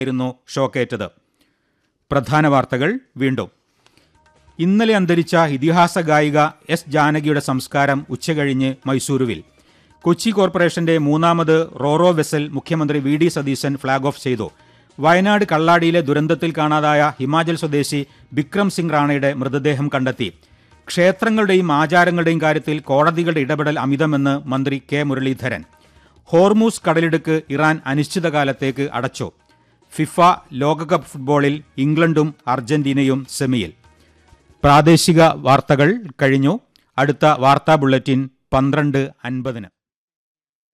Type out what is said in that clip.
ആയിരുന്നു ഷോക്കേറ്റത് പ്രധാന വാർത്തകൾ വീണ്ടും ഇന്നലെ അന്തരിച്ച ഇതിഹാസ ഗായിക എസ് ജാനകിയുടെ സംസ്കാരം ഉച്ചകഴിഞ്ഞ് മൈസൂരുവിൽ കൊച്ചി കോർപ്പറേഷന്റെ മൂന്നാമത് റോറോ വെസൽ മുഖ്യമന്ത്രി V D Satheesan flag off ചെയ്തു വയനാട് കള്ളാടിയിലെ ദുരന്തത്തിൽ കാണാതായ ഹിമാചൽ സ്വദേശി ബിക്രം സിംഗ് റാണയുടെ മൃതദേഹം കണ്ടെത്തി ക്ഷേത്രങ്ങളുടെയും ആചാരങ്ങളുടെയും കാര്യത്തിൽ കോടതികളുടെ ഇടപെടൽ അമിതമെന്ന് മന്ത്രി കെ മുരളീധരൻ ഹോർമൂസ് കടലിടുക്ക് ഇറാൻ അനിശ്ചിതകാലത്തേക്ക് അടച്ചു ഫിഫ ലോകകപ്പ് ഫുട്ബോളിൽ ഇംഗ്ലണ്ടും അർജന്റീനയും സെമിയിൽ പ്രാദേശിക വാർത്തകൾ കഴിഞ്ഞു അടുത്ത വാർത്താ ബുള്ളറ്റിൻ പന്ത്രണ്ട് അൻപതിന്